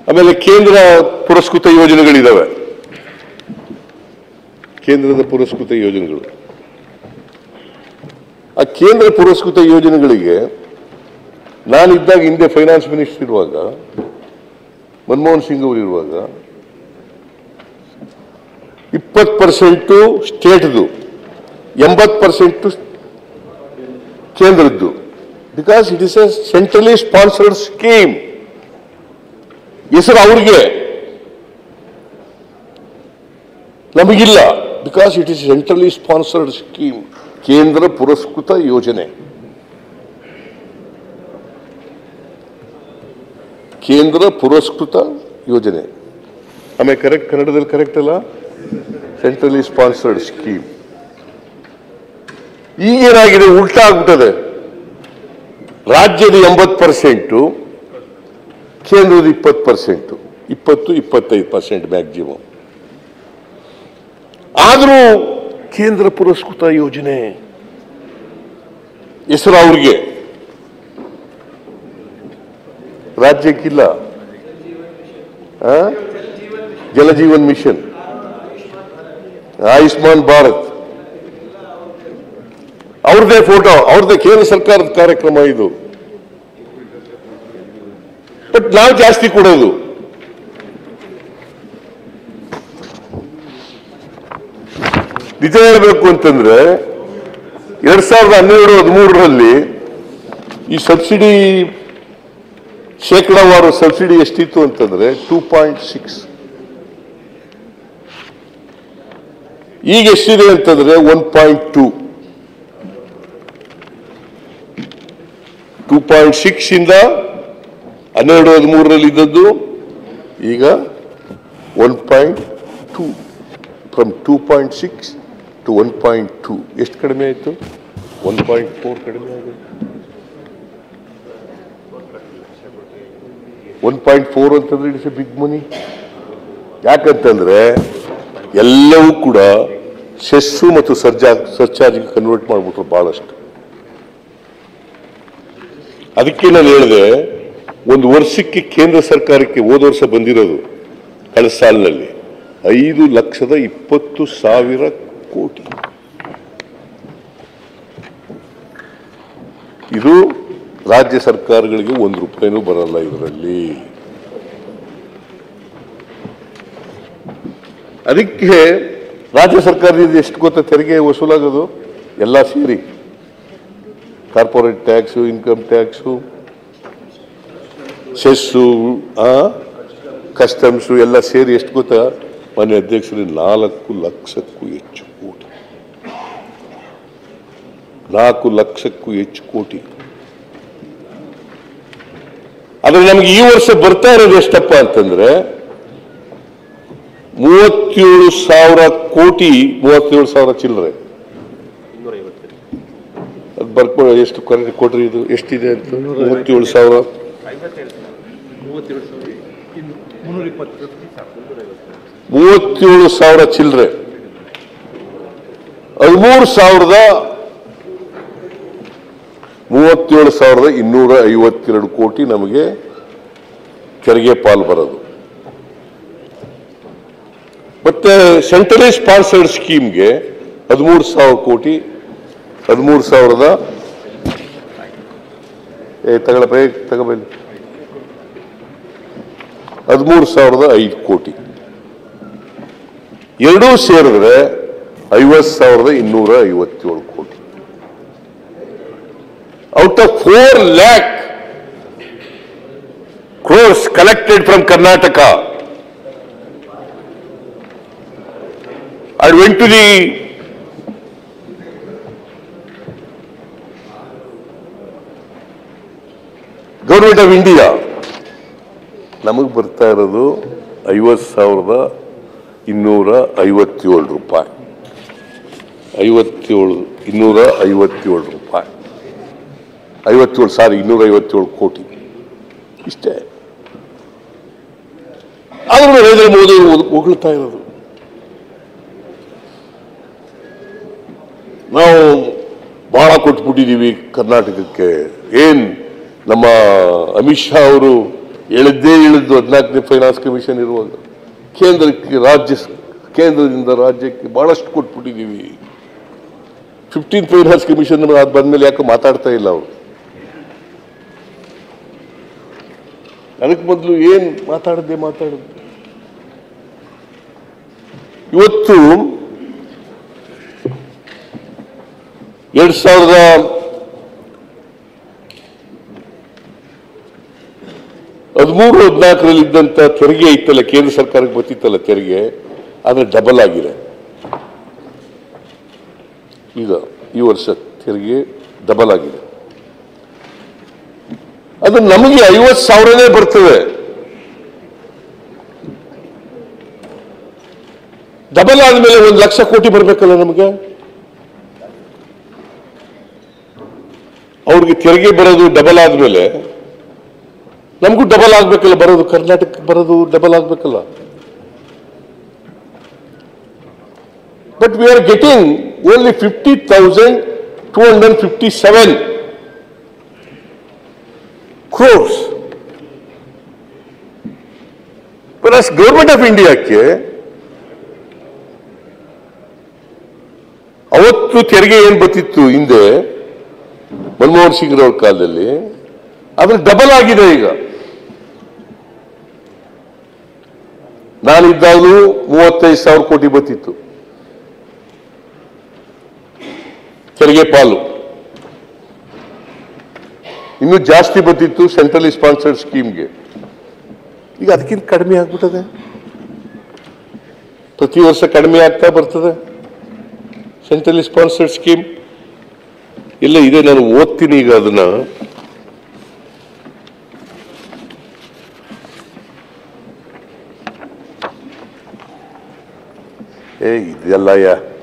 ಆಮೇಲೆ ಕೇಂದ್ರ ಪುರಸ್ಕೃತ ಯೋಜನೆಗಳಿದಾವೆ ಕೇಂದ್ರದ ಪುರಸ್ಕೃತ ಯೋಜನೆಗಳು ಆ ಕೇಂದ್ರ ಪುರಸ್ಕೃತ ಯೋಜನೆಗಳಿಗೆ ನಾನಿದ್ದಾಗ ಹಿಂದೆ ಫೈನಾನ್ಸ್ ಮಿನಿಸ್ಟರ್ ಇರುವಾಗ ಮನಮೋಹನ್ ಸಿಂಗ್ ಅವರು ಇರುವಾಗ ಇಪ್ಪತ್ತು ಪರ್ಸೆಂಟು ಸ್ಟೇಟ್ದು ಎಂಬತ್ತು ಪರ್ಸೆಂಟು ಕೇಂದ್ರದ್ದು because it is a centrally sponsored scheme ಹೆಸರು ಅವ್ರಿಗೆ ನಮಗಿಲ್ಲ because it is centrally sponsored scheme ಕೇಂದ್ರ ಪುರಸ್ಕೃತ ಯೋಜನೆ ಕೇಂದ್ರ ಪುರಸ್ಕೃತ ಯೋಜನೆ ಆಮೇಲೆ ಕರೆಕ್ಟ್ ಕನ್ನಡದಲ್ಲಿ ಕರೆಕ್ಟ್ ಅಲ್ಲ ಸೆಂಟ್ರಲಿ ಸ್ಪಾನ್ಸರ್ಡ್ ಸ್ಕೀಮ್ ಈಗೇನಾಗಿದೆ ಉಲ್ಟಾ ಆಗ್ಬಿಟ್ಟದೆ ರಾಜ್ಯದ ಎಂಬತ್ತು ಪರ್ಸೆಂಟು ಕೇಂದ್ರದ ಇಪ್ಪತ್ತು ಪರ್ಸೆಂಟು ಇಪ್ಪತ್ತು ಇಪ್ಪತ್ತೈದು ಪರ್ಸೆಂಟ್ ಮ್ಯಾಕ್ಸಿಮಮ್ ಆದರೂ ಕೇಂದ್ರ ಪುರಸ್ಕೃತ ಯೋಜನೆ ಹೆಸರು ಅವ್ರಿಗೆ ರಾಜ್ಯಕ್ಕಿಲ್ಲ ಆ? ಜಲಜೀವನ್ ಮಿಷನ್ ಆಯುಷ್ಮಾನ್ ಭಾರತ್ ಅವ್ರದೇ ಫೋಟೋ ಅವ್ರದೇ ಕೇಂದ್ರ ಸರ್ಕಾರದ ಕಾರ್ಯಕ್ರಮ ಇದು ಬಟ್ ನಾವು ಜಾಸ್ತಿ ಕೊಡೋದು ನಿಜ ಹೇಳಬೇಕು ಅಂತಂದ್ರೆ ಎರಡ್ ಸಾವಿರದ ಹನ್ನೆರಡು ಹದಿಮೂರರಲ್ಲಿ ಈ ಸಬ್ಸಿಡಿ ಶೇಕಡಾವಾರು ಸಬ್ಸಿಡಿ ಎಷ್ಟಿತ್ತು ಅಂತಂದ್ರೆ ಟೂ ಪಾಯಿಂಟ್ ಸಿಕ್ಸ್ ಈಗ ಎಷ್ಟಿದೆ ಅಂತಂದ್ರೆ one point two two point six ಇಂದ ಹನ್ನೆರಡು ಹದಿಮೂರರಲ್ಲಿ ಇದ್ದದ್ದು ಈಗ one point two from two point six to one point two ಎಷ್ಟು ಕಡಿಮೆ ಆಯಿತು ಒನ್ ಪಾಯಿಂಟ್ ಫೋರ್ ಕಡಿಮೆ ಆಗಿದೆ ಒನ್ ಪಾಯಿಂಟ್ ಫೋರ್ ಅಂತಂದ್ರೆ ಇಟ್ಸ್ ಎ ಬಿಗ್ ಮನಿ ಯಾಕಂತಂದ್ರೆ ಎಲ್ಲವೂ ಕೂಡ ಸೆಸ್ಸು ಮತ್ತು ಸರ್ಜಾ ಸರ್ಚಾರ್ಜ್ಗೆ ಕನ್ವರ್ಟ್ ಮಾಡಿಬಿಟ್ರು ಬಹಳಷ್ಟು ಅದಕ್ಕೆ ನಾನು ಹೇಳಿದೆ ಒಂದು ವರ್ಷಕ್ಕೆ ಕೇಂದ್ರ ಸರ್ಕಾರಕ್ಕೆ ಹೋದ ವರ್ಷ ಬಂದಿರೋದು ಕಳೆದ ಸಾಲಿನಲ್ಲಿ ಐದು ಲಕ್ಷದ ಇಪ್ಪತ್ತು ಸಾವಿರ ಕೋಟಿ ಇದು ರಾಜ್ಯ ಸರ್ಕಾರಗಳಿಗೆ ಒಂದು ರೂಪಾಯಿನೂ ಬರಲ್ಲ ಇದರಲ್ಲಿ ಅದಕ್ಕೆ ರಾಜ್ಯ ಸರ್ಕಾರದಿಂದ ಎಷ್ಟು ಗೊತ್ತಾ ತೆರಿಗೆ ವಸೂಲಾಗೋದು ಎಲ್ಲ ಸೇರಿ corporate tax income tax cess customs ಎಲ್ಲ ಸೇರಿ ಎಷ್ಟು ಗೊತ್ತಾ ಮಾನ್ಯ ಅಧ್ಯಕ್ಷರು ನಾಲ್ಕು ಲಕ್ಷಕ್ಕೂ ಹೆಚ್ಚು ಕೋಟಿ ನಾಲ್ಕು ಲಕ್ಷಕ್ಕೂ ಹೆಚ್ಚು ಕೋಟಿ ಆದ್ರೆ ನಮ್ಗೆ ಈ ವರ್ಷ ಬರ್ತಾ ಇರೋದು ಎಷ್ಟಪ್ಪ ಅಂತಂದ್ರೆ ಮೂವತ್ತೇಳು ಸಾವಿರ ಕೋಟಿ ಮೂವತ್ತೇಳು ಸಾವಿರ ಚಿಲ್ಲರೆ ಅದು ಬರ್ಕೊ ಎಷ್ಟು ಕರೆಕ್ಟ್ ಕೊಡ್ರಿ ಇದು ಎಷ್ಟಿದೆ ಅಂತ ಮೂವತ್ತೇಳು ಸಾವಿರ ಮೂವತ್ತೇಳು ಸಾವಿರ ಚಿಲ್ಲರೆ ಹದಿಮೂರು ಸಾವಿರದ ಮೂವತ್ತೇಳು ಸಾವಿರದ ಇನ್ನೂರ ಐವತ್ತೆರಡು ಕೋಟಿ ನಮಗೆ ತೆರಿಗೆ ಪಾಲು ಬರೋದು ಮತ್ತೆ ಸೆಂಟ್ರಲಿ ಸ್ಪಾನ್ಸರ್ಡ್ ಸ್ಕೀಮ್ಗೆ ಹದಿಮೂರು ಸಾವಿರ ಕೋಟಿ ಹದಿಮೂರು ಸಾವಿರದ ಏ ತಗೊಳಪ್ಪ ಏ ತಗೋಬಲ್ಲಿ ಹದಿಮೂರು ಸಾವಿರದ ಐದು ಕೋಟಿ ಎರಡೂ ಸೇರಿದ್ರೆ ಐವತ್ತು ಸಾವಿರದ ಇನ್ನೂರ ಐವತ್ತೇಳು ಕೋಟಿ out of four lakh crores collected from Karnataka I went to the government of India ನಮಗೆ ಬರ್ತಾ ಇರೋದು ಐವತ್ತು ಸಾವಿರದ ಇನ್ನೂರ ಐವತ್ತೇಳು ರೂಪಾಯಿ ಐವತ್ತೇಳು ಇನ್ನೂರ ಐವತ್ತೇಳು ರೂಪಾಯಿ ಐವತ್ತೇಳು ಸಾರಿ ಇನ್ನೂರ ಐವತ್ತೇಳು ಕೋಟಿ ಇಷ್ಟೇ ಆದ್ರೂ ನರೇಂದ್ರ ಮೋದಿ ಹೊಗಳ್ತಾ ಇರೋದು ನಾವು ಬಹಳ ಕೊಟ್ಬಿಟ್ಟಿದ್ದೀವಿ ಕರ್ನಾಟಕಕ್ಕೆ ಏನ್ ನಮ್ಮ ಅಮಿತ್ ಶಾ ಅವರು ಹೇಳಿದ್ದೇ ಹೇಳಿದ್ದು ಹದಿನಾಲ್ಕನೇ ಫೈನಾನ್ಸ್ ಕಮಿಷನ್ ಇರುವಾಗ ಕೇಂದ್ರಕ್ಕೆ ರಾಜ್ಯ ಸ- ಕೇಂದ್ರದಿಂದ ರಾಜ್ಯಕ್ಕೆ ಬಹಳಷ್ಟು ಕೊಟ್ಬಿಟ್ಟಿದ್ದೀವಿ ಫಿಫ್ಟೀನ್ ಫೈನಾನ್ಸ್ ಕಮಿಷನ್ ಅದು ಬಂದ್ಮೇಲೆ ಯಾಕೆ ಮಾತಾಡ್ತಾ ಇಲ್ಲ ಅವರು ಅದಕ್ಕೆ ಮೊದಲು ಏನ್ ಮಾತಾಡದೆ ಮಾತಾಡದೆ ಇವತ್ತು ಎರಡ್ ಸಾವಿರದ ಹದಿಮೂರು ಹದಿನಾಲ್ಕರಲ್ಲಿ ಇದ್ದಂತ ತೆರಿಗೆ ಇತ್ತಲ್ಲ ಕೇಂದ್ರ ಸರ್ಕಾರಕ್ಕೆ ಬರ್ತಿತ್ತಲ್ಲ ತೆರಿಗೆ ಆದ್ರೆ ಡಬಲ್ ಆಗಿದೆ ಈಗ ಈ ವರ್ಷ ತೆರಿಗೆ ಡಬಲ್ ಆಗಿದೆ ಅದು ನಮಗೆ ಐವತ್ತು ಸಾವಿರನೇ ಬರ್ತದೆ ಡಬಲ್ ಆದ್ಮೇಲೆ ಒಂದು ಲಕ್ಷ ಕೋಟಿ ಬರಬೇಕಲ್ಲ ನಮಗೆ ಅವ್ರಿಗೆ ತೆರಿಗೆ ಬರೋದು ಡಬಲ್ ಆದ್ಮೇಲೆ ನಮಗೂ ಡಬಲ್ ಆಗ್ಬೇಕಲ್ಲ ಬರೋದು ಕರ್ನಾಟಕಕ್ಕೆ ಬರೋದು ಡಬಲ್ ಆಗ್ಬೇಕಲ್ಲ but we are getting only fifty thousand two hundred fifty seven crores plus government of ಇಂಡಿಯಾಕ್ಕೆ ಅವತ್ತು ತೆರಿಗೆ ಏನ್ ಬರ್ತಿತ್ತು ಹಿಂದೆ ಮನಮೋಹನ್ ಸಿಂಗ್ ಅವ್ರ ಕಾಲದಲ್ಲಿ ಅದ್ರ ಡಬಲ್ ಆಗಿದೆ ಈಗ ನಾನಿದ್ದಾಗಲೂ ಮೂವತ್ತೈದು ಸಾವಿರ ಕೋಟಿ ಬರ್ತಿತ್ತು ತೆರಿಗೆ ಪಾಲು ಇನ್ನು ಜಾಸ್ತಿ ಬರ್ತಿತ್ತು ಸೆಂಟ್ರಲಿ ಸ್ಪಾನ್ಸರ್ಡ್ ಸ್ಕೀಮ್ಗೆ ಈಗ ಅದಕ್ಕಿಂತ ಕಡಿಮೆ ಆಗ್ಬಿಟ್ಟದೆ ಪ್ರತಿ ವರ್ಷ ಕಡಿಮೆ ಆಗ್ತಾ ಬರ್ತದೆ ಸೆಂಟ್ರಲಿ ಸ್ಪಾನ್ಸರ್ಡ್ ಸ್ಕೀಮ್ ಇಲ್ಲ ಇದೆ ನಾನು ಓದ್ತೀನಿ ಈಗ ಅದನ್ನ ಏ ಇದೆಲ್ಲಯ್ಯ